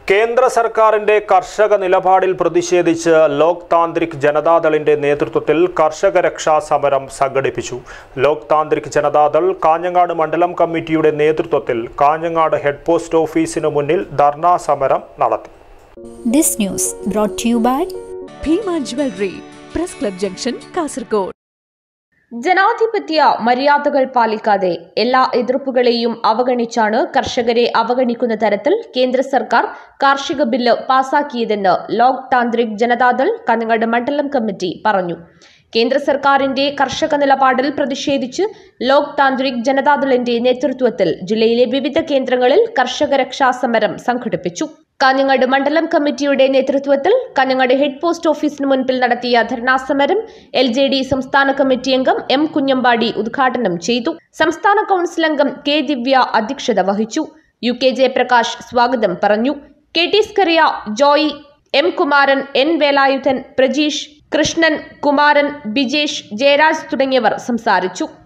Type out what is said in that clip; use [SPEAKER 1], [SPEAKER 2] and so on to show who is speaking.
[SPEAKER 1] കേന്ദ്ര സർക്കാരിന്റെ കർഷക നിലപാടിൽ പ്രതിഷേധിച്ച് ലോക് താന്ത്രിക് ജനതാദളിന്റെ നേതൃത്വത്തിൽ കർഷക രക്ഷാ സമരം സംഘടിപ്പിച്ചു ലോക് താന്ത്രിക് ജനതാദൾ കാഞ്ഞങ്ങാട് മണ്ഡലം കമ്മിറ്റിയുടെ നേതൃത്വത്തിൽ കാഞ്ഞങ്ങാട് ഹെഡ് പോസ്റ്റ് ഓഫീസിനു മുന്നിൽ ധർണാ സമരം നടത്തി
[SPEAKER 2] This news brought to you by
[SPEAKER 3] Bhima jewellery press club junction Kasaragod
[SPEAKER 4] ജനാധിപത്യ മര്യാദകൾ പാലിക്കാതെ എല്ലാ എതിർപ്പുകളെയും അവഗണിച്ചാണ് കർഷകരെ അവഗണിക്കുന്ന തരത്തിൽ കേന്ദ്ര സർക്കാർ കാർഷിക ബില്ല് പാസാക്കിയതെന്ന് ലോക് താന്ത്രിക് ജനതാദൾ കാഞ്ഞങ്ങാട് മണ്ഡലം കമ്മിറ്റി പറഞ്ഞു കേന്ദ്ര സർക്കാരിന്റെ കർഷക നിലപാടിൽ പ്രതിഷേധിച്ച് ലോക് താന്ത്രിക് ജനതാദളിന്റെ നേതൃത്വത്തിൽ ജില്ലയിലെ വിവിധ കേന്ദ്രങ്ങളിൽ കർഷക രക്ഷാ സമരം സംഘടിപ്പിച്ചു കാഞ്ഞങ്ങാട് മണ്ഡലം കമ്മിറ്റിയുടെ നേതൃത്വത്തിൽ കാഞ്ഞങ്ങാട് ഹെഡ് പോസ്റ്റ് ഓഫീസിന് മുൻപിൽ നടത്തിയ ധർണാസമരം എൽ ജെ ഡി സംസ്ഥാന കമ്മിറ്റി അംഗം എം കുഞ്ഞമ്പാടി ഉദ്ഘാടനം ചെയ്തു സംസ്ഥാന കൌൺസിൽ അംഗം കെ ദിവ്യ അധ്യക്ഷത വഹിച്ചു യു കെ ജയപ്രകാശ് സ്വാഗതം പറഞ്ഞു K T Skaria Joy M Kumaran N Velayudhan Prajeesh Krishnan Kumaran Bijesh Jayaraj തുടങ്ങിയവർ സംസാരിച്ചു